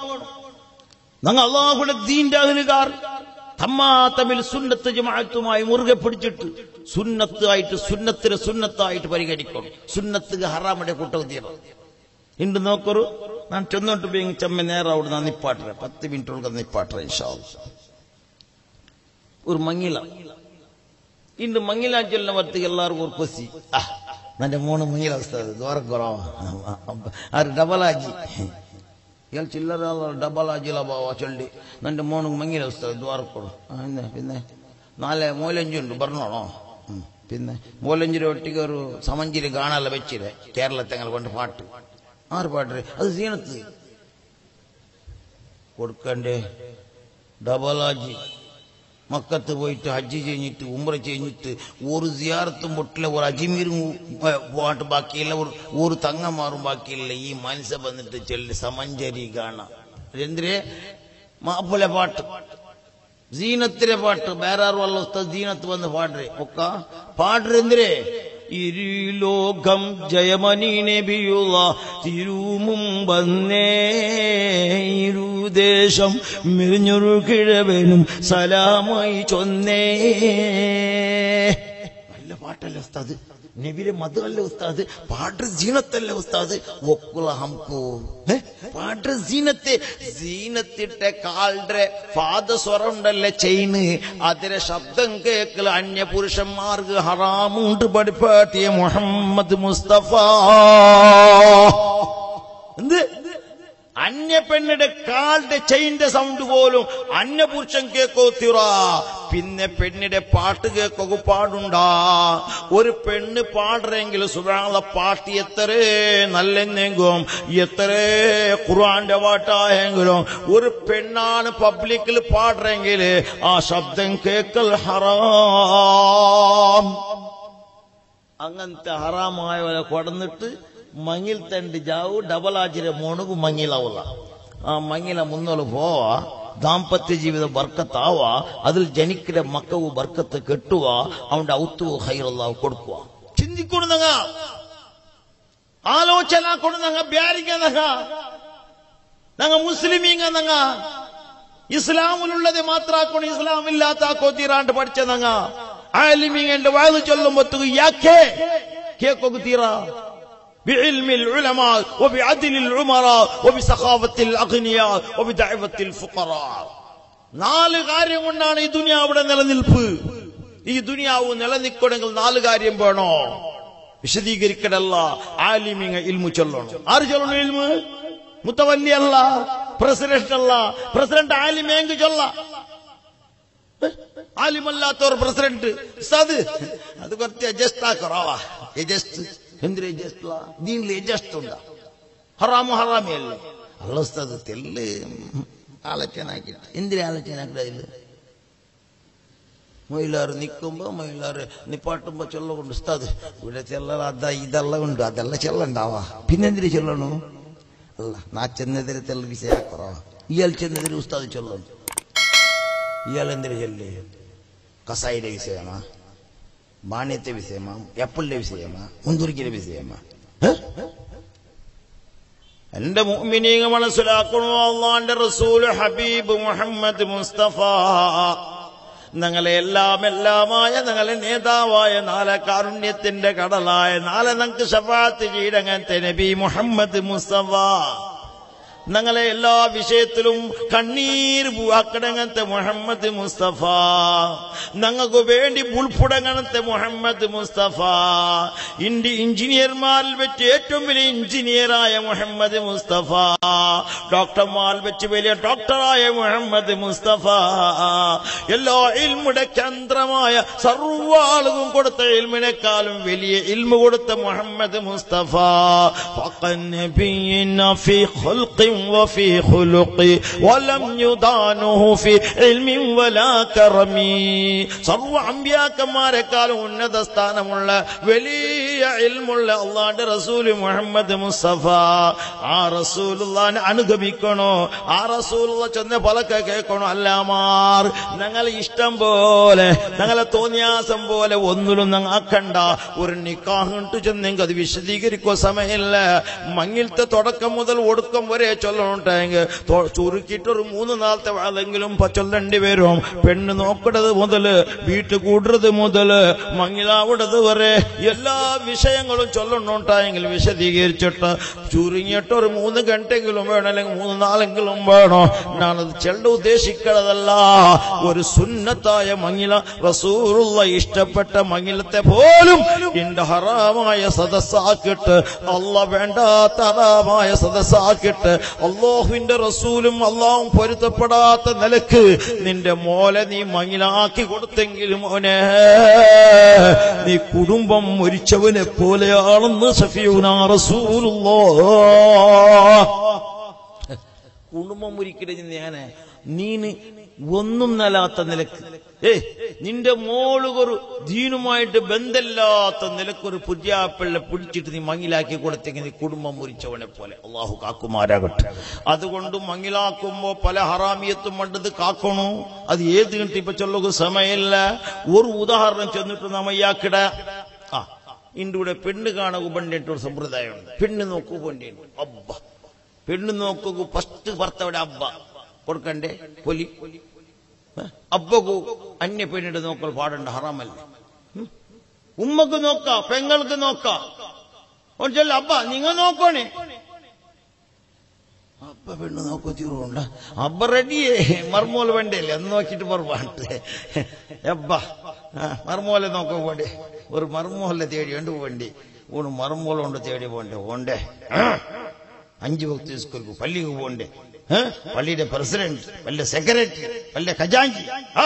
ഞങ്ങൾ അള്ളാഹുടെ ദീന്റെ അഹലുകാർ തമ്മാ തമ്മിൽ സുന്നത്ത് ജമാഅത്തുമായി മുറുകെ പിടിച്ചിട്ട് സുന്നത്ത് ആയിട്ട് സുന്നത്തിന് സുന്നത്തായിട്ട് പരിഗണിക്കണം സുന്നത്ത് ഹറാമിന്റെ കൂട്ടം ഇണ്ട് നോക്കൊരു ഞാൻ ചെന്നോട്ട് പോയി ചെമ്മ നേരം അവിടെ ഞാൻ നിപ്പാട്ടറ പത്ത് മിനിറ്റ് ഉള്ള നിപ്പാട്ടറ ഇൻഷാ ഒരു മങ്ങില ഇന്ന് മങ്ങില ചൊല്ലുന്ന വർത്തിക്ക് എല്ലാവർക്കും ഒരു കൊസി ആ ನನ್ನ ಮೂಣು ಮೈಲ ವಸ್ತದೆ ದೂರಕ್ಕೆ ಬರೋ ಅದು ಡಬಲ್ ಆಜಿ ಎಲ್ಲಿ ಚಿಲ್ಲರ ಡಬಲ್ ಆಜಿಲ್ಲ ಬಾವ ಚೊಲ್ಲಿ ನನ್ನ ಮೂಣು ಮಂಗಿಲ ವಸ್ತದೆ ದ್ವಾರಕ್ಕೆ ಕೊಡು ആ, പിന്നെ പിന്നെ നാളെ മൂലഞ്ചി ഉണ്ട് പറഞ്ഞോണോ ഉം. പിന്നെ മൂലഞ്ചിരി ഒട്ടിക്ക് ഒരു സമഞ്ചിരി കാണാല വെച്ചിരെ കേരളത്തെ അങ്ങനെ കൊണ്ട് പാട്ട് ആറ് പാട്ട് അത് സീനത്ത് കൊടുക്കണ്ടേ ഡബലാജി മക്കത്ത് പോയിട്ട് ഹജ്ജ് കഴിഞ്ഞിട്ട് ഉമ്ര കഴിഞ്ഞിട്ട് ഒരു സിയാറത്തും പൊട്ടില്ല ഒരു അജ്മീറും പോയിട്ട് ബാക്കിയില്ല ഒരു ഒരു തങ്ങന്മാറും ബാക്കിയില്ല ഈ മനസ്സ വന്നിട്ട് ചെല്ലി സമഞ്ചരി കാണാം എന്തിരെ മാപ്പിളെ പാട്ട് ജീനത്തിലെ പാട്ട് വേറെ ആരും വല്ല ഉസ്താദ് ജീനത്ത് വന്ന് പാടുറേ ഒക്ക പാടുരെന്തിരെ ഇരുലോകം ജയമനി നബിയുള്ള തിരുമും വന്നേ ഇരുദേശം മിരിഞ്ഞൊരു കിഴവനും സലാമായി ചൊന്നേ നല്ല പാട്ടല്ലേ ഉസ്താദ് നബിരെ മധുരല്ലേ ഉസ്താദ് പാട്ട് ജീനത്തല്ലേ ഉസ്താദ് ഒക്കുള ഹംകു ഏ? പാട്ട് ജീനത്തെ ജീനത്തിട്ടെ കാളുടെ പാദസ്വരം ഉണ്ടല്ലേ ചെയിന് അതിലെ ശബ്ദം കേക്കൽ അന്യ പുരുഷന്മാർക്ക് ഹറാമുണ്ട് പഠിപ്പാട്ടിയ മുഹമ്മദ് മുസ്തഫ എന്ത് അന്യ പെണ്ണിന്റെ കാലിന്റെ ചെയിന്റെ സൗണ്ട് പോലും അന്യ പുരുഷൻ കേക്കോ തിറ പിന്നെ പെണ്ണിന്റെ പാട്ട് കേക്കോ പാടുണ്ടാ ഒരു പെണ്ണ് പാടുറെങ്കിൽ സുഖാള പാട്ട് എത്രേ നല്ലെന്നെങ്കും എത്രേ ഖുർആന്റെ പാട്ടായെങ്കിലും ഒരു പെണ്ണാണ് പബ്ലിക്കിൽ പാടുറെങ്കിൽ ആ ശബ്ദം കേക്കൽ ഹറാം അങ്ങനത്തെ ഹറാമായവരെ കൊടന്നിട്ട് മങ്ങിൽ തണ്ട് ജാവു ഡബലാജിരെ മോണുಗು മങ്ങിലാവുള്ള ആ മങ്ങില മുന്നോട്ട് പോവാ ദാമ്പത്യ ജീവിതം ബർക്കത്താവ അതിൽ ജനിക്കിന്റെ മക്കವು ബർക്കത്ത് കെട്ടുക അവന്റെ ഔത്തുവു ഹൈറല്ലാവ് കൊടുക്കുക ചിന്തിക്കൊടുന്നങ്ങ ആലോചന കൊടുന്നങ്ങ ബ്യാരിങ്ങന്നങ്ങ ഞങ്ങ മുസ്ലിമീങ്ങന്നങ്ങ ഇസ്ലാമിലുള്ളത് മാത്രാക്കണം ഇസ്ലാമില്ലാത്താക്കോ തീരാണ്ട് പഠിച്ചതങ്ങ ആലിമീങ്ങന്റെ വാത് ചൊല്ലുമ്പോ യാക്കേ കേക്കോ തീരാ بعلم العلماء وبعدل العمراء وبسخافة الأغنياء وبدعوة الفقراء നാല് കാര്യം കൊണ്ടാണ് ഈ ദുനിയാവിടെ നിലനിൽപ്പ് ഈ ദുനിയാവ് നിലനിൽക്കണമെങ്കിൽ നാല് കാര്യം വേണോ വിശദീകരിക്കടല്ല ആലിമിങ്ങ ഇൽമു ചൊല്ലണം ആര് ചൊല്ലണം ഇൽമു മുത്തവല്ലി അല്ല പ്രസിഡന്റ് അല്ല പ്രസിഡന്റ് ആലിമേങ്ക് ചൊല്ല ആലിമല്ലാത്തവർ പ്രസിഡന്റ് ഉസ്താദ് അത് കുറച്ച് അഡ്ജസ്റ്റ് ആക്കറാവാ എജസ്റ്റ് എന്തിന് എജസ്റ്റ് ദീനിൽ എജസ്റ്റ് ഉണ്ടാ ഹറാമു ഹറാമി അല്ലേ അല്ല ഉസ്താദ് തെല്ല് ആലോചനാക്കിട്ട് എന്തിനാ ആലോചനാക്കില്ല മഹിളാർ നിൽക്കുമ്പോ മഹിളാർ നിപ്പാട്ടുമ്പോ ചൊല്ലുകൊണ്ട് ഉസ്താദ് ഇവിടെ ചെല്ലറ അതാ ഇതെല്ലാം ഉണ്ട് അതെല്ലാം ചെല്ലണ്ടാവാ പിന്നെന്തിന് ചൊല്ലണു അല്ല നാ ചെന്നെതിരെ തെല്ല വിഷയ കുറവാ ഇയാൾ ചെന്നെതിരെ ഉസ്താദ് ചൊല്ലണം ഇയാൾ എന്തിനു ചൊല്ലേ കസായിയുടെ വിഷയമാ മാന്യത്തെ വിഷയമാ എപ്പിളിന്റെ വിഷയമാ മുന്തുരിക്കിന്റെ വിഷയമാ ഏ? എന്റെ മുഅ്മിനീങ്ങ മനസ്സിലാക്കണു അള്ളാന്റെ റസൂല് ഹബീബ് മുഹമ്മദ് മുസ്തഫ ഞങ്ങളെ എല്ലാം എല്ലാമായ ഞങ്ങളെ നേതാവായ നാളെ കാരുണ്യത്തിന്റെ കടലായ നാളെ ഞങ്ങൾക്ക് ഷഫാത്ത് ചെയ്യടങ്ങത്തെ നബി മുഹമ്മദ് മുസ്തഫ ഞങ്ങളെ എല്ലാ വിഷയത്തിലും കണ്ണീർ പൂവാക്കടങ്ങത്തെ മുഹമ്മദ് മുസ്തഫ ഞങ്ങൾക്ക് വേണ്ടി ഉൾപ്പെടങ്ങണത്തെ മുഹമ്മദ് മുസ്തഫ ഇന്ത്യ എഞ്ചിനീയർമാരിൽ വെച്ച് ഏറ്റവും വലിയ എഞ്ചിനീയറായ മുഹമ്മദ് മുസ്തഫ ഡോക്ടർമാരിൽ വെച്ച് വലിയ ഡോക്ടറായ മുഹമ്മദ് മുസ്തഫ എല്ലാ ഇൽമുടെ കേന്ദ്രമായ സർവാളുകളും കൊടുത്ത ഇൽമിനേക്കാളും വലിയ ഇൽമു കൊടുത്ത മുഹമ്മദ് മുസ്തഫ فقد نبينا في خلق وفي خلق ولم يدانه في علم ولا كرم സർവ അമ്പ്യാക്കന്മാരെക്കാളും ഉന്നത സ്ഥാനമുള്ള വലിയ ഇൽമുള്ള അള്ളാന്റെ റസൂല് മുഹമ്മദ് മുസ്തഫ ആ റസൂലുള്ളാനെ അനുഗമിക്കണോ ആ റസൂലുള്ള ചെന്ന പലക്കെ കേൾക്കണോ അല്ലാമാർ ഞങ്ങൾ ഇഷ്ടം പോലെ ഞങ്ങളെ തോന്നിയാസം പോലെ ഒന്നിലും ഞങ്ങൾ ആക്കണ്ട ഒരു നിക്കാഹിട്ട് ചെന്നെങ്കിൽ അത് വിശദീകരിക്കുക സമയമില്ല മങ്ങിലത്തെ തുടക്കം മുതൽ ഒടുക്കം വരെ ചൊല്ലണുണ്ടെങ്കിൽ ചുരുക്കിയിട്ടൊരു മൂന്ന് നാളത്തെ വാളെങ്കിലും പ- ചൊല്ലേണ്ടി വരും പെണ്ണ് നോക്കണത് മുതല് വീട്ടു കൂടത് മുതല് മങ്ങിലാവിടത് വരെ എല്ലാ വിഷയങ്ങളും ചൊല്ലണുണ്ടായെങ്കിൽ വിശദീകരിച്ചിട്ട് ചുരുങ്ങിയിട്ട് ഒരു മൂന്ന് ഗಂಟೆങ്കിലും വേണം അല്ലെങ്കിൽ മൂന്ന് നാലെങ്കിലും വേണം ഞാനത് ചെള്ള ഉദ്ദേശിക്കണതല്ല ഒരു സുന്നത്തായ മങ്ങില റസൂറുള്ള ഇഷ്ടപ്പെട്ട മങ്ങിലത്തെ പോലും എന്റെ ഹറാമായ സദസ്സാക്കിട്ട് അല്ല വേണ്ടാത്ത ഹറാമായ സദസ്സാക്കിട്ട് അള്ളാഹുവിന്റെ റസൂലും അള്ളാഹും പൊരുത്തപ്പെടാത്ത നിലക്ക് നിന്റെ മോലെ നീ മങ്ങിലാക്കി കൊടുത്തെങ്കിലും മോനെ നീ കുടുംബം മരിച്ചവനെ പോലെയാണെന്ന് സഫിയൂന റസൂലുള്ളാ കുടുംബം മുരിക്കരുത് ഞാന് നീന് ഒന്നും നലാത്ത നിലക്ക് ഏ നിന്റെ മോളുകൊരു ദീനുമായിട്ട് ബന്ധമില്ലാത്ത നിലക്കൊരു പുതിയാപ്പിള്ള പിടിച്ചിട്ട് നീ മങ്ങിലാക്കി കൊടുത്തെങ്കിൽ നീ കുടുംബം മുരിച്ചവനെ പോലെ അള്ളാഹു കാക്കുമാരാകട്ടെ അതുകൊണ്ട് മങ്ങിലാക്കുമ്പോ പല ഹറാമിയത്തും പണ്ടത് കാക്കണു അത് ഏത് കിട്ടി ഇപ്പൊ ചൊല്ലുക സമയമില്ല ഒരു ഉദാഹരണം ചെന്നിട്ട് നമ്മ ഇയാക്കിട ആ ഇന്റെ പെണ്ണ് കാണുക പണ്ടിട്ട് ഒരു സമ്പ്രദായമുണ്ട് പെണ്ണ് നോക്കൂ പണ്ടിട്ട് അബ്ബ പെണ്ണ് നോക്കൂ ഫസ്റ്റ് ഭർത്തവിടെ അബ്ബ കൊടുക്കണ്ടേ പൊലി ഏ? അബ്ബക്കു അന്യ പെണ്ണിട്ട് നോക്കൽ പാടണ്ട ഹറാമല്ലേ ഉം? ഉമ്മക്ക് നോക്ക പെങ്ങൾക്ക് നോക്ക ഓൻ ചൊല്ല അബ്ബ നിങ്ങൾ നോക്കണേ അബ്ബ പെണ്ണ് നോക്കോ തീറുണ്ട് അബ്ബ റെഡിയേ മർമോല് വേണ്ടല്ലേ എന്ന് നോക്കിട്ട് പറവാണ്ട് അബ്ബ ആ, മർമോലെ നോക്കാൻ വേണ്ടി ഒരു മർമോലെ തേടി ഉണ്ട് വേണ്ടി ഊണ് മർമോലുണ്ട് തേടി പോണ്ടേ ഓണ്ടേ ആ. അഞ്ചു വക്ത സ്കൂൾക്ക് പള്ളിക്ക് പോണ്ടേ ഏ? പള്ളിയുടെ പ്രസിഡന്റ് വല്ല സെക്രട്ടറി വല്ല ഖജാഞ്ചി ആ.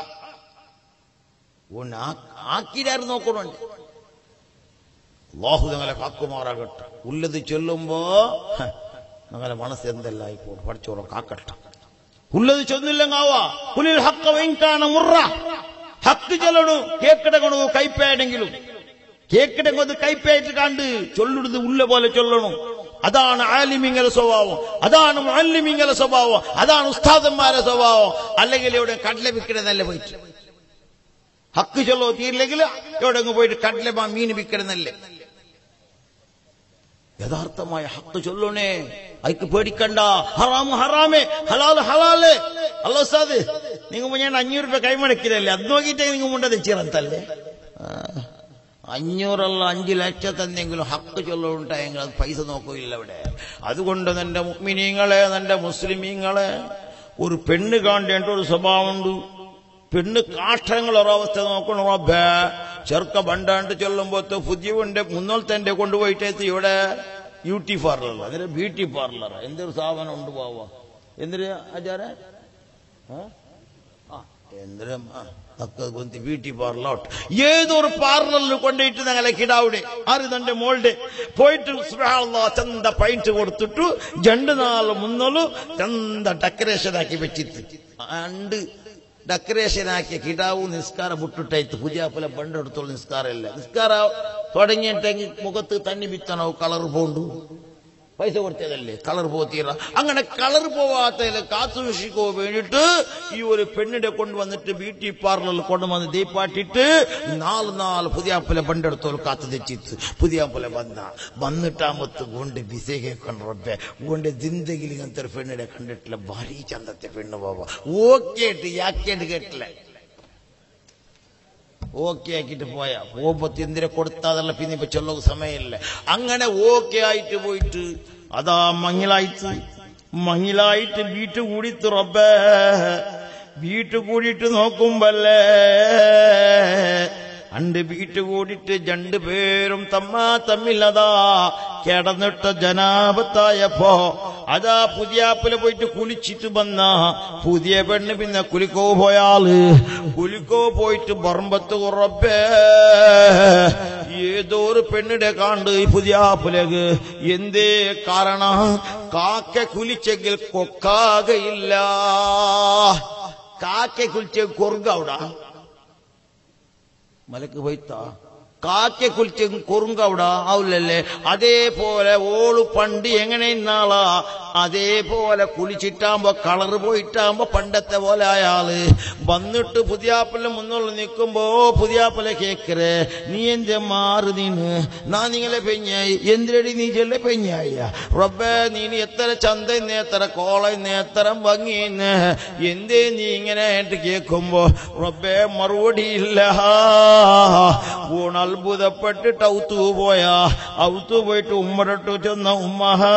ഊണ് ആ- ആക്കിയിട്ടാരും നോക്കണുണ്ട് അള്ളാഹു ഞങ്ങളെ കാക്കുമാറാകട്ടെ ഉള്ളത് ചൊല്ലുമ്പോ ഹ, ഞങ്ങളെ മനസ്സ് എന്തെല്ലാം ആയിക്കോട്ടെ പഠിച്ചോളാം കാക്കട്ടെ ഉള്ളത് ചൊന്നില്ലെങ്കാവാ പുലിൽ ഹക്ക വെങ്കാണ മുറ ഹക്ക് ചൊല്ലണു കേക്കിടങ്ങണു കൈപ്പേടെങ്കിലും കേക്കിടങ്ങത് കൈപ്പേറ്റ് കണ്ട് ചൊല്ലുന്നത് ഉള്ള പോലെ ചൊല്ലണു അതാണ് ആലിമിങ്ങല സ്വഭാവം അതാണ് മുഅല്ലിമിങ്ങല സ്വഭാവം അതാണ് ഉസ്താദന്മാരെ സ്വഭാവം അല്ലെങ്കിൽ ഇവിടെ കടല വിൽക്കണമെന്നല്ല പോയിട്ട് ഹക്ക് ചൊല്ലോ തീരില്ലെങ്കിൽ എവിടെ പോയിട്ട് കടല മീൻ വിൽക്കണമെന്നല്ലേ യഥാർത്ഥമായ ഹക്ക് ചൊല്ലണേ അയക്ക് പേടിക്കണ്ട ഹറാമ് ഹറാമേ ഹലാല് ഹലാല് അല്ലോ സാദ് നിങ്ങൾ ഞാൻ അഞ്ഞൂറ് രൂപ കൈമടക്കില്ലല്ലേ അത് നോക്കിയിട്ടേ നിങ്ങൾ മുണ്ട തെച്ചിറത്തല്ലേ അഞ്ഞൂറല്ല അഞ്ചു ലക്ഷത്തെന്തെങ്കിലും ഹക്ക് ചൊല്ലുണ്ടായെങ്കിൽ അത് പൈസ നോക്കുകയില്ല അവിടെ അതുകൊണ്ട് നിന്റെ മുഗ്മിനീങ്ങളെ നിന്റെ മുസ്ലിമീങ്ങളെ ഒരു പെണ്ണ് കാണേണ്ട ഒരു സ്വഭാവമുണ്ട് പെണ്ണ് കാഷ്ടങ്ങൾ ഒരവസ്ഥ നോക്കണം റബ്ബേ ചെറുക്ക ബണ്ടാണ്ട് ചൊല്ലുമ്പോഴത്തെ പുതിയവന്റെ മുന്നോളത്തെ കൊണ്ടുപോയിട്ടേത്ത് ഇവിടെ ബ്യൂട്ടി പാർലർ അതിന് ബ്യൂട്ടി പാർലർ എന്തൊരു സാധനം ഉണ്ട് പോവാ എന്തൊരു ആചാര എന്തിനും ഒക്കെ കൊന്തി ബ്യൂട്ടി പാർലൗട്ട് ഏതൊരു പാർലറിൽ കൊണ്ടുപോയിട്ട് ഞങ്ങളെ കിടാവിടെ ആര് തന്റെ മോളുടെ പോയിട്ട് സുബ്ഹാനല്ലാഹ് ചന്ത പൈന്റ് കൊടുത്തിട്ടു രണ്ട് നാല് മുന്നോളു ചന്ത ഡെക്കറേഷൻ ആക്കി വെച്ചിട്ട് അണ്ട് ഡെക്കറേഷൻ ആക്കിയ കിടാവും നിസ്കാരം വിട്ടിട്ടായിട്ട് പുതിയാപ്പല പണ്ടെടുത്തോളം നിസ്കാരമില്ല നിസ്കാര തുടങ്ങിയിട്ടെങ്കിൽ മുഖത്ത് തന്നി വിത്തണോ കളർ പോണ്ടു പൈസ കൊടുത്തതല്ലേ കളർ പോത്തീറ അങ്ങനെ കളർ പോവാത്തതിൽ കാത്തു സൂക്ഷിക്കോ വേണ്ടിയിട്ട് ഈ ഒരു പെണ്ണിനെ കൊണ്ടുവന്നിട്ട് ബ്യൂട്ടി പാർലറിൽ കൊണ്ടുവന്ന് ദീപ്പാട്ടിട്ട് നാല് നാല് പുതിയാപ്പുല പണ്ടെടുത്തോൾ കാത്തു തെച്ചിത്ത് പുതിയാപ്പുല വന്ന വന്നിട്ടാമത്ത് കൊണ്ട് ബിസേക്കെ കണ്ടേ കൊണ്ട് ജിന്ദഗിൽ ഇങ്ങനത്തെ ഒരു പെണ്ണിനെ കണ്ടിട്ടില്ല ഭാരി ചന്തത്തെ പെണ്ണ് പോവാ ഓക്കേട്ട് യാക്കേട്ട് കേട്ടില്ല ഓക്കെ ആക്കിയിട്ട് പോയാ പോകുമ്പോ എന്തിനെ കൊടുത്താതല്ല പിന്നെ ഇപ്പൊ ചൊല്ലുക സമയമില്ല അങ്ങനെ ഓക്കെ ആയിട്ട് പോയിട്ട് അതാ മങ്ങിലായിട്ട് മങ്ങിലായിട്ട് വീട്ടു കൂടിത്ത് റബ്ബേ വീട്ടു കൂടിയിട്ട് നോക്കുമ്പല്ലേ അണ്ട് വീട്ടു കൂടിയിട്ട് രണ്ടു പേരും തമ്മാ തമ്മിലതാ കിടന്നിട്ട് ജനാപത്തായപ്പോ അതാ പുതിയാപ്പില പോയിട്ട് കുളിച്ചിട്ട് വന്ന പുതിയ പെണ്ണ് പിന്നെ കുലിക്കോ പോയാള് കുലിക്കോ പോയിട്ട് ബർമ്പത്ത് കുറപ്പേ ഏതോ ഒരു പെണ്ണിടെ കാണ്ട് ഈ പുതിയാപ്പിലേക്ക് എന്തേ കാരണം കാക്ക കുലിച്ചെങ്കിൽ കൊക്കാകയില്ല കാക്ക കുലിച്ച കൊറുക അവിടെ മലക്ക് പോയിത്താ കാക്കെ കുളിച്ച് കുറുങ്കവിട ആവില്ലല്ലേ അതേപോലെ ഓള് പണ്ട് എങ്ങനെ ഇന്നാളാ അതേപോലെ കുളിച്ചിട്ടാകുമ്പോ കളറ് പോയിട്ടാകുമ്പോ പണ്ടത്തെ പോലെ അയാള് വന്നിട്ട് പുതിയാപ്പല മുന്നോട്ട് നിൽക്കുമ്പോ പുതിയാപ്പല കേക്കറേ നീ എന്റെ മാറ് നീന് നാ നിങ്ങളെ പെഞ്ഞായി എന്തിനടി നീ ചെല്ല പെഞ്ഞായ റബ്ബേ നീ എത്ര ചന്തന്ന് എത്ര കോളന്ന് എത്ര ഭംഗിന്ന് എന്തേ നീ ഇങ്ങനെ ആയിട്ട് കേൾക്കുമ്പോ റബ്ബേ മറുപടിയില്ല ഊണ് അത്ഭുതപ്പെട്ടിട്ട് ഔത്തു പോയാ ഔത്തു പോയിട്ട് ഉമ്മരട്ടു ചെന്ന ഉമ്മ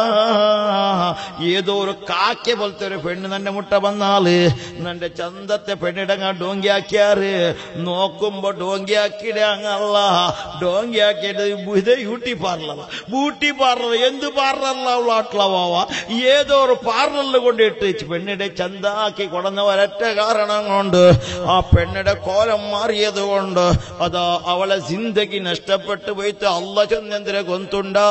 ഏതോ ഒരു കാക്ക പോലത്തെ ഒരു പെണ്ണ് നിന്റെ മുട്ട വന്നാല് നിന്റെ ചന്തത്തെ പെണ്ണിടങ്ങ ഡോങ്കിയാക്കിയാറ് നോക്കുമ്പോ ഡോങ്കിയാക്കിടങ്ങല്ല ഡോങ്കിയാക്കിയിട്ട് ഇത് ബ്യൂട്ടി പാർലർ ബ്യൂട്ടി പാർലർ എന്ത് പാർലറിലാ ഉള്ളാട്ടുള്ളവാ ഏതോ ഒരു പാർലറിൽ കൊണ്ടിട്ട് പെണ്ണിടെ ചന്താക്കി കൊടന്ന ഒരൊറ്റ കാരണം കൊണ്ട് ആ പെണ്ണിടെ കോലം മാറിയത് കൊണ്ട് അതാ അവളെ ജിന്ദഗി നഷ്ടപ്പെട്ടു പോയിട്ട് അല്ല ചെന്നെന്തിരെ കൊന്തുണ്ടാ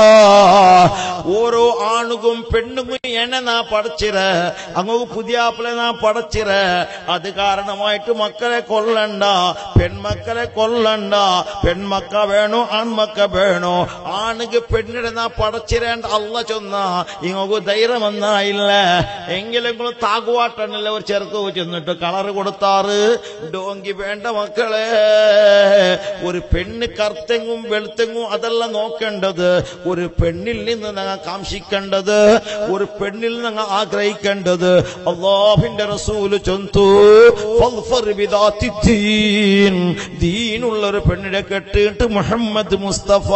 ഓരോ ആണുകും പെണ്ണുകും എന്നെ നാ പടച്ചിര അങ്ങ് പുതിയാപ്പിളെ നാ പടച്ചിര അത് കാരണമായിട്ട് മക്കളെ കൊല്ലണ്ട പെൺമക്കളെ കൊല്ലണ്ട പെൺമക്ക വേണോ ആൺമക്ക വേണോ ആണുക്ക് പെണ്ണിടെ നാ പടച്ചിരേണ്ട അല്ല ചൊന്ന ഇങ്ങക്ക് ധൈര്യം വന്നായില്ല എങ്കിലും നിങ്ങൾ താകുവാട്ടണില്ല ഒരു ചെറുക്ക് ചെന്നിട്ട് കളറ് കൊടുത്താറ് ഡോങ്കി വേണ്ട മക്കളെ ഒരു പെണ്ണ് കറുത്തെങ്ങും വെളുത്തെങ്ങും അതല്ല നോക്കേണ്ടത് ഒരു പെണ്ണിൽ നിന്ന് ഞങ്ങൾ കാംക്ഷിക്കേണ്ടത് ഒരു പെണ്ണിൽ ഞങ്ങൾ ആഗ്രഹിക്കേണ്ടത് അള്ളാഹിന്റെ റസൂല് ചൊന്തു ദീനുള്ള ഒരു പെണ്ണിനെ കെട്ടിയിട്ട് മുഹമ്മദ് മുസ്തഫ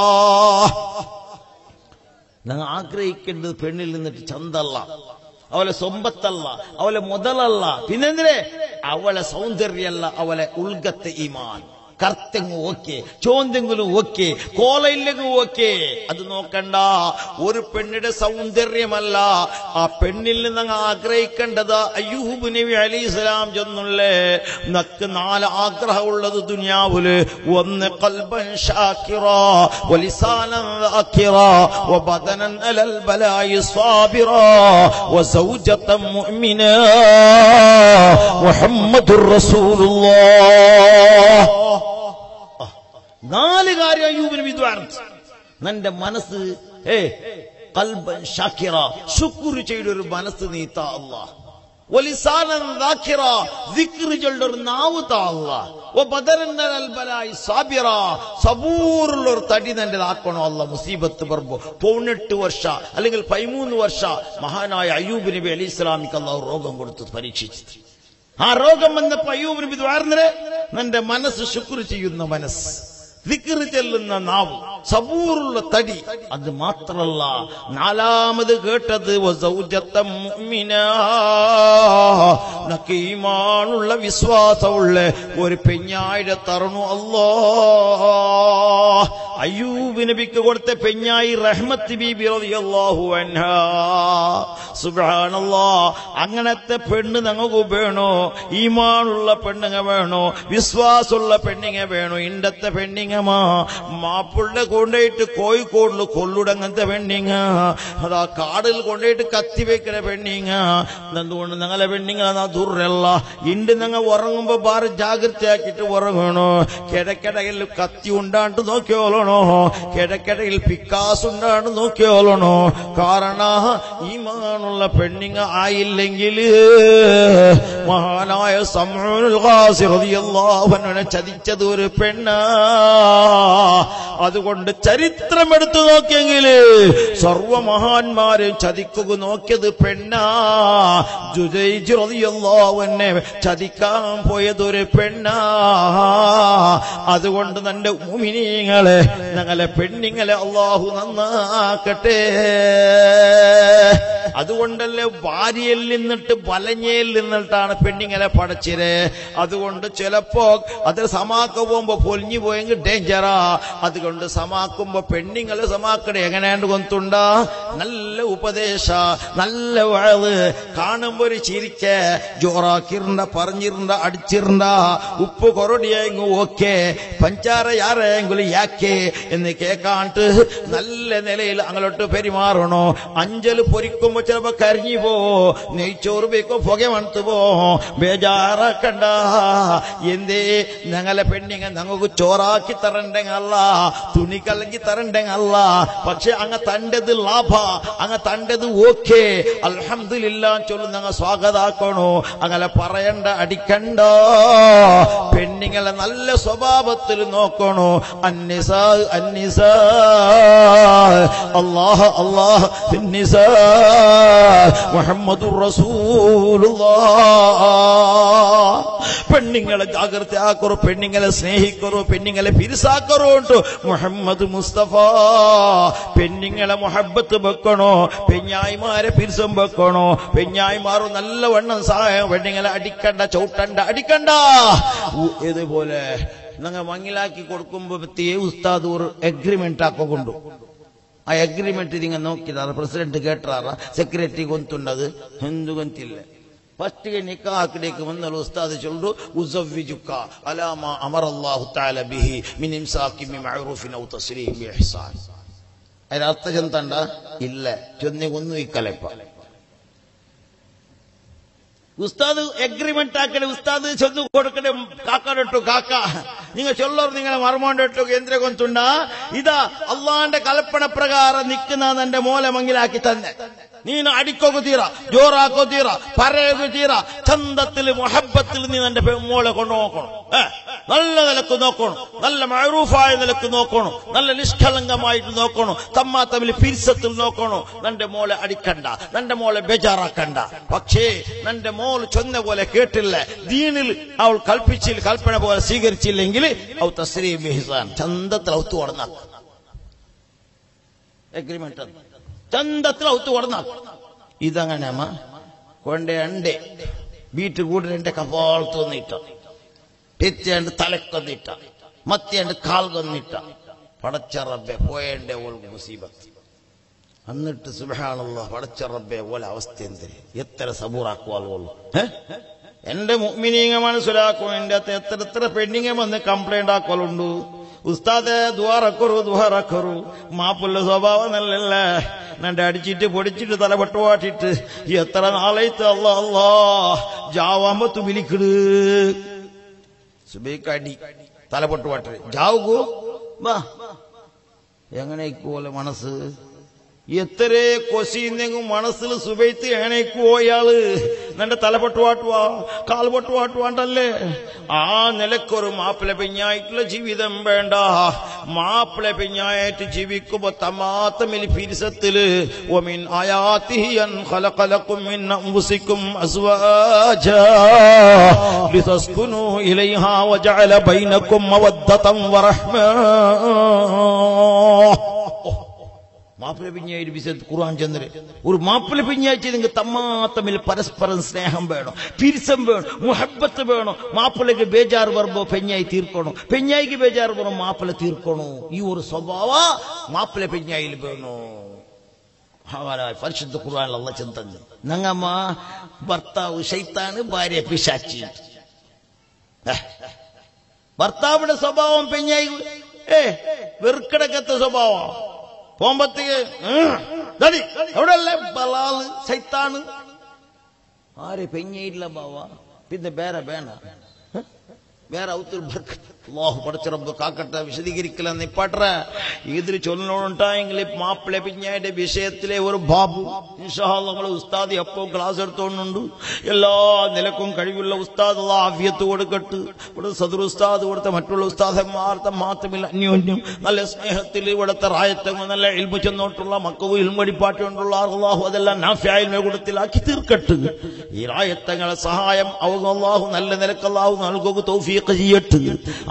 ഞങ്ങൾ ആഗ്രഹിക്കേണ്ടത് പെണ്ണിൽ നിന്നിട്ട് ചന്തല്ല അവളെ സ്വമ്പത്തല്ല അവളെ മുതലല്ല പിന്നെന്തിനെ അവളെ സൗന്ദര്യമല്ല അവളെ ഉൾഗത്തെ ഈമാൻ കർത്തെങ്ങും ഓക്കെ ചോന്തെങ്കിലും ഓക്കെ കോലയില്ലെങ്കിലും ഓക്കെ അത് നോക്കണ്ട ഒരു പെണ്ണിന്റെ സൗന്ദര്യമല്ല ആ പെണ്ണിൽ നിന്ന് അങ്ങ് ആഗ്രഹിക്കേണ്ടത് അയ്യൂബ് നബി അലി ഇസ്ലാം ചെന്നുള്ളേ നക്ക് നാല് ആഗ്രഹമുള്ളത് ദുനിയാവില് ഒന്ന് കൽബൻ ഷാക്കിറ വലിസാനൻ ذاكرا وبدنا على البلاء صابرا وزوجة مؤمنة محمد رسول الله നാല് കാര്യം അയ്യൂബിന് വിദ്വാൻ നിന്റെ മനസ്സ് ഏ കൽബൻ ഷാക്കിറ ശുക്രു ചെയ്ത ഒരു മനസ്സ് നീ താ അല്ലാ വലിസാനൻ ذاكറ ദിക്ർ ചൊല്ലുന്ന ഒരു നാവ് താ അല്ലാ വബദരൻ അലൽ ബലായി സാബിറ സബൂറുള്ള ഒരു തടി നിന്റെ ആക്കണോ അല്ല മുസീബത്ത് പറമ്പോ പതിനെട്ട് വർഷ അല്ലെങ്കിൽ പതിമൂന്ന് വർഷ മഹാനായ അയ്യൂബ് നബി അലി ഇസ്ലാമിക്ക് അള്ളാഹു രോഗം കൊടുത്ത് പരീക്ഷിച്ചു ആ രോഗം വന്നപ്പോ അയ്യൂബ് നബി ദ്വാരന്നരെ നിന്റെ മനസ്സ് ശുക്ർ ചെയ്യുന്ന മനസ്സ് ദിക്ർ ചെല്ലുന്ന നാവ് സബൂറുള്ള തടി അത് മാത്രല്ല നാലാമത് കേട്ടത് വസൗജത്തം മുഅ്മിനാ. നക്ക് ഈമാനുള്ള വിശ്വാസമുള്ള ഒരു പെഞ്ഞായിരെ തറണു അല്ലോ അയ്യൂബ് നബിക്ക് കൊടുത്ത പെഞ്ഞായി റഹ്മത്ത് ബീബി റളിയല്ലാഹു അൻഹാ സുബ്ഹാനല്ലാ അങ്ങനത്തെ പെണ്ണ് ഞങ്ങൾക്ക് വേണോ ഈമാനുള്ള പെണ്ണുങ്ങ വേണോ വിശ്വാസമുള്ള പെണ്ണിങ്ങ വേണോ ഇണ്ടത്തെ പെണ്ണിങ്ങമാ മാപ്പിളുടെ കൊണ്ടുപോയിട്ട് കോഴിക്കോടിൽ കൊള്ളുടങ്ങനത്തെ പെണ്ണിങ്ങ അതാ കാടിൽ കൊണ്ടുപോയിട്ട് കത്തി വെക്കുന്ന പെണ്ണിങ്ങ എന്തുകൊണ്ട് ഞങ്ങളെ പെണ്ണിങ്ങളാ ദുർരല്ല ഇണ്ട് ഞങ്ങൾ ഉറങ്ങുമ്പോ ബാറ് ജാഗ്രതയാക്കിയിട്ട് ഉറങ്ങണോ കിടക്കിടയിൽ കത്തി ഉണ്ടാണ്ട് നോക്കിയോളണോ കിടക്കിടയിൽ പിക്കാസ് ഉണ്ടാണ്ട് നോക്കിയോളണോ കാരണ ഈമാനുള്ള പെണ്ണിങ്ങ ആയില്ലെങ്കിൽ മഹാനായ സമൂഹ ചതിച്ചത് ഒരു പെണ്ണാ അതുകൊണ്ട് ചരിത്രം എടുത്തു നോക്കിയെങ്കിൽ സർവമഹാന്മാരും ചതിക്കുക നോക്കിയത് പെണ്ണാ ജുജൈജിറിയല്ലാവന്നെ ചതിക്കാൻ പോയതൊരു പെണ്ണാ അതുകൊണ്ട് തന്റെ മുമിനീങ്ങളെ ഞങ്ങളെ പെണ്ണിങ്ങളെ അള്ളാഹു നന്നാക്കട്ടെ അതുകൊണ്ടല്ലേ ഭാര്യയിൽ നിന്നിട്ട് വലഞ്ഞയിൽ നിന്നിട്ടാണ് പെണ്ണിങ്ങളെ പടച്ചിര് അതുകൊണ്ട് ചിലപ്പോ അത് സമാക്ക പോകുമ്പോ പൊലിഞ്ഞു പോയെങ്കിൽ ഡേഞ്ചറാ അതുകൊണ്ട് സമ സമാക്കുമ്പോ പെണ്ണിങ്ങള് സമാക്കടെ എങ്ങനെയാണ്ട് കൊന്തുണ്ട നല്ല ഉപദേശ നല്ല വഴവ് കാണുമ്പോ ഒരു ചിരിക്ക ജോറാക്കിരുണ്ട പറഞ്ഞിരുണ്ട അടിച്ചിരുണ്ട ഉപ്പ് കൊറടിയെങ്കിൽ ഓക്കെ പഞ്ചാര യാരെങ്കിലും യാക്കെ എന്ന് കേക്കാണ്ട് നല്ല നിലയിൽ അങ്ങോട്ട് പെരുമാറണോ അഞ്ചല് പൊരിക്കുമ്പോ ചിലപ്പോ കരിഞ്ഞു പോ നെയ്ച്ചോറ് വെക്കും പുക മണത്ത് പോ ബേജാറാക്കണ്ട എന്തേ ഞങ്ങളെ പെണ്ണിങ്ങ ഞങ്ങൾക്ക് ചോറാക്കി തരണ്ടെങ്കല്ല തുണി കലങ്കി തരണ്ടെങ്കല്ല പക്ഷെ അങ്ങ തണ്ടത് ലാഭ അങ്ങ തണ്ടത് ഓക്കെ അൽഹംദുലില്ല ചൊല്ലു ഞങ്ങൾ സ്വാഗതാക്കണോ അങ്ങനെ പറയണ്ട അടിക്കണ്ട പെണ്ണിങ്ങളെ നല്ല സ്വഭാവത്തിൽ നോക്കണോ അന്നിസ അന്നിസ അള്ളാഹ അള്ളാഹ പിന്നിസ മുഹമ്മദ് പെണ്ണിങ്ങളെ ജാഗ്രത ആക്കറോ പെണ്ണിങ്ങളെ സ്നേഹിക്കറോ പെണ്ണിങ്ങളെ പിരിസാക്കറോ ഉണ്ടോ മുഹമ്മദ് മുസ്തഫ പെണ്ണിങ്ങളെ മുഹബത്ത് വെക്കണോ പെഞ്ഞായിമാരെ പിരിസം വെക്കണോ പെഞ്ഞായിമാറും നല്ല വണ്ണം സഹായം പെണ്ണിങ്ങളെ അടിക്കണ്ട ചവിട്ടണ്ട അടിക്കണ്ട ഉ- ഇതുപോലെ നിങ്ങൾ മങ്ങിലാക്കി കൊടുക്കുമ്പോ പ്രത്യേക ഉസ്താദ് ഒരു എഗ്രിമെന്റ് ആക്കൊണ്ടു ಆ ಅಗ್ರಿಮೆಂಟ್ ಹಿಂಗ ನೋಕಿದಾರ ಪ್ರೆಸಿಡೆಂಟ್ ಕೇಟ್ರಾರ ಸೆಕ್ರೆಟರಿ ಗೊಂತುಂಡದು ಎಂದು ಗೊಂತಿಲ್ಲ ಫಸ್ಟ್ಗೆ ನಿಕಾ ಹಾಕಲಿಕ್ಕೆ ಬಂದಲು ಉಸ್ತಾದ್ ಚೊಲ್ಲು ಉಜವ್ವಿಜುಕ ಅಲಾಮ ಅಮರಲ್ಲಾಹು ತಾಲ ಬಿಹಿ ಮಿನ್ ಇಮ್ಸಾಕಿ ಮಿ ಮಅರೂಫಿನ ಔ ತಸ್ರೀಹ್ ಬಿ ಇಹ್ಸಾನ್ അതിന് അർത്ഥ ചെന്തണ്ട ഇല്ല ചൊന്നികൊന്നും ഇക്കലപ്പ ഉസ്താദ് എഗ്രിമെന്റ് ആക്കണേ ഉസ്താദ് ചൊന്നു കൊടുക്കണേ കാക്കാടൊട്ടു കാക്ക നിങ്ങൾ ചൊല്ലോർ നിങ്ങളെ മർമോണ്ടൊട്ടു കേന്ദ്ര കൊന്തുണ്ട ഇതാ അള്ളാന്റെ കൽപ്പന പ്രകാരം നിൽക്കുന്ന എന്റെ മോലെ മങ്ങിലാക്കി തന്നെ ನೀನು ಅಡಿಕೋಗು ತೀರ ಜೋರಾಕೋ ತೀರ ಪರೆಯೋಗು ತೀರ ಚಂದത്തിൽ ಮೊಹಬ್ಬത്തിൽ നീ നിന്റെ മോളെ കൊണ്ട് നോക്കണം ഏ, നല്ല നിലക്ക് നോക്കണം നല്ല മഴറൂഫായ നിലക്ക് നോക്കണം നല്ല നിഷ്കളങ്കമായിട്ട് നോക്കണം തമ്മാ തമ്മിൽ പിരിസത്തിൽ നോക്കണം നിന്റെ മോളെ അടിക്കണ്ട നിന്റെ മോളെ ബേജാറാക്കണ്ട പക്ഷേ നിന്റെ മോൾ ചൊന്ന പോലെ കേട്ടില്ല ദീനിൽ അവൾ കൽപ്പിച്ചില്ല കൽപ്പന പോലെ സ്വീകരിച്ചില്ലെങ്കിൽ അവ തസ്രീ ബിഹിസാൻ ചന്തത്തിൽ ഔത്തു കടന്നാക്കും എഗ്രിമെന്റ് അത് ചന്തത്തിൽ ഔത്ത് കൊടുന്ന ഇതങ്ങനെ അമ്മ കൊണ്ടേ അണ്ടേ വീട്ടു കൂടെ എന്റെ കപാൾ തോന്നിട്ട പെത്തിയാണ്ട് തലക്കൊന്നിട്ട മത്തിയാണ്ട് കാൽ കൊന്നിട്ട പടച്ച റബ്ബെ പോയേണ്ടേ ഓൾക്ക് മുസീബത്ത് എന്നിട്ട് സുബഹാണല്ലോ പടച്ച റബ്ബെ ഓലെ അവസ്ഥ എന്തിന് എത്ര സബൂറാക്കുവാളുള്ളൂ എന്റെ മുഅ്മിനീങ്ങ മനസ്സിലാക്കും എന്റെ അകത്ത് എത്ര എത്ര പെണ്ണിങ്ങ വന്ന് കംപ്ലൈന്റ് ആക്കലുണ്ട് ഉസ്താദെ ദ്വാറക്കറു ദ്വാറക്കറു മാപ്പുള്ള സ്വഭാവം നല്ലല്ല നന്റെ അടിച്ചിട്ട് പൊടിച്ചിട്ട് തല പൊട്ടുവാട്ടിട്ട് എത്ര നാളായിട്ട് അല്ല അല്ലാ ജാവാമ്പത്ത് വിളിക്കിട് സുബൈക്കടി തല പൊട്ടുവാട്ടി ജാവുകൂ വാ എങ്ങനെയൊക്കെ മനസ്സ് എത്രേ കൊശിന്നെങ്കും മനസ്സിൽ സുബൈത്ത് എങ്ങനെയൊക്കെയോ അയാള് നിന്റെ തലപൊട്ട് വാട്ടുവാ കാൽപൊട്ട് വാട്ടുവാണ്ടല്ലേ ആ നിലക്കൊരു മാപ്പിള പിഞ്ഞായിട്ടുള്ള ജീവിതം വേണ്ട മാപ്പിള പിഞ്ഞായിട്ട് ജീവിക്കുമ്പോ തമാത്തമിൽ ഫിരിസത്തില് ഒമിൻ ആയാത്തിഹിയൻ ഖലഖലക്കും മിൻ അൻഫുസിക്കും അസ്വാജാ ലിതസ്കുനു ഇലൈഹാ വജഅല ബൈനക്കും മവദ്ദതൻ വറഹ്മ മാപ്പിള പിഞ്ഞായി വിശദ് ഖുർആൻ ചന്ദ്രൻ ഒരു മാപ്പിള പിഞ്ഞാഴ്ച നിങ്ങൾ തമ്മാ തമ്മിൽ പരസ്പരം സ്നേഹം വേണം പിരിസം വേണം മുഹബത്ത് വേണം മാപ്പിളക്ക് ബേജാറ് വരുമ്പോ പെഞ്ഞായി തീർക്കണോ പെഞ്ഞായിക്ക് ബേജാറ് വരുമ്പോ മാപ്പിള തീർക്കണോ ഈ ഒരു സ്വഭാവ മാപ്പിള പെഞ്ഞായിൽ വേണോ മഹാനായ പരിശുദ്ധ ഖുർആൻ അല്ല ചിന്തങ്ങൾ നങ്ങമ്മ ഭർത്താവ് ശൈത്താണ് ഭാര്യ പിശാച്ചി ഏ, ഭർത്താവിന്റെ സ്വഭാവം പെഞ്ഞായി ഏ വെറുക്കടക്കത്തെ സ്വഭാവം പോകുമ്പത്തേക്ക് എവിടെയല്ലേ ബലാല് സൈത്താണ് ആരെ പെഞ്ഞയില്ല ബാവ പിന്നെ ಬೇರೆ ಬೇಡ ಹ? ಬೇರೆ ಅವತ್ತು ಬರ್ಕತ್ അള്ളാഹു പടച്ചിറമ്പ് കാക്കട്ടെ വിശദീകരിക്കല നിപ്പാട്ര ഇതിൽ ചൊല്ലിനോടുണ്ടായെങ്കിൽ മാപ്പിളെ പിഞ്ഞായുടെ വിഷയത്തിലെ ഒരു ബാബു നമ്മൾ ഉസ്താദ് എപ്പോ ക്ലാസ് എടുത്തോണ്ടുണ്ട് എല്ലാ നിലക്കും കഴിവുള്ള ഉസ്താദ് അള്ളാഹ് ആഫിയത്ത് കൊടുക്കട്ട് ഇവിടെ സദർ ഉസ്താദ് കൊടുത്ത മറ്റുള്ള ഉസ്താദന്മാർത്ത മാത്രമില്ല അന്യോന്യം നല്ല സ്നേഹത്തിൽ ഇവിടുത്തെ റായത്തങ്ങൾ നല്ല ഇൽമു ചെന്നോട്ടുള്ള മക്കവും ഇൽമടിപ്പാട്ടി കൊണ്ടുള്ള അള്ളാഹു അതെല്ലാം നാഫ്യായ്മ കൊടുത്തിലാക്കി തീർക്കട്ട് ഈ റായത്തങ്ങളെ സഹായം അവ അള്ളാഹു നല്ല നിലക്ക് അള്ളാഹു നൽകുക തൗഫീഖ് ചെയ്യട്ട്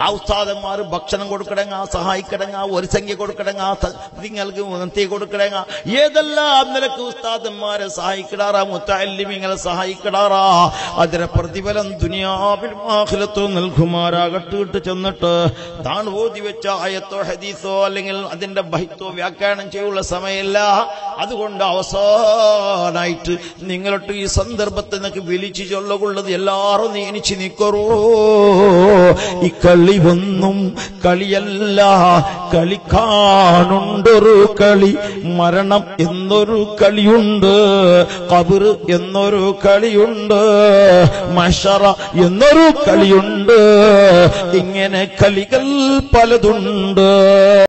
ആ ഉസ്താദന്മാർ ഭക്ഷണം കൊടുക്കടങ്ങ സഹായിക്കടങ്ങ ഒരു സംഖ്യ കൊടുക്കടങ്ങ ത- നിങ്ങൾക്ക് തീ കൊടുക്കടങ്ങ ഏതെല്ലാം നിലക്ക് ഉസ്താദന്മാരെ സഹായിക്കടാറാ മുത്തല്ലിമിങ്ങളെ സഹായിക്കടാറാ അതിന്റെ പ്രതിഫലം ദുനിയാവിലും ആഖിലത്തോ നൽകുമാരാകട്ട് ഇട്ട് ചെന്നിട്ട് താൻ ഓതി വെച്ച ആയത്തോ ഹദീസോ അല്ലെങ്കിൽ അതിന്റെ ബഹിത്തോ വ്യാഖ്യാനം ചെയ്യുള്ള സമയമില്ല അതുകൊണ്ട് അവസാനായിട്ട് നിങ്ങളൊട്ട് ഈ സന്ദർഭത്തിൽ നിന്നൊക്കെ വിളിച്ചു ചൊല്ലുകൊള്ളത് എല്ലാവരും നീ എനിച്ച് നിക്കറോ ഈ കളി ഒന്നും കളിയല്ല കളിക്കാനുണ്ടൊരു കളി മരണം എന്നൊരു കളിയുണ്ട് കബറ് എന്നൊരു കളിയുണ്ട് മഷറ എന്നൊരു കളിയുണ്ട് ഇങ്ങനെ കളികൾ പലതുണ്ട്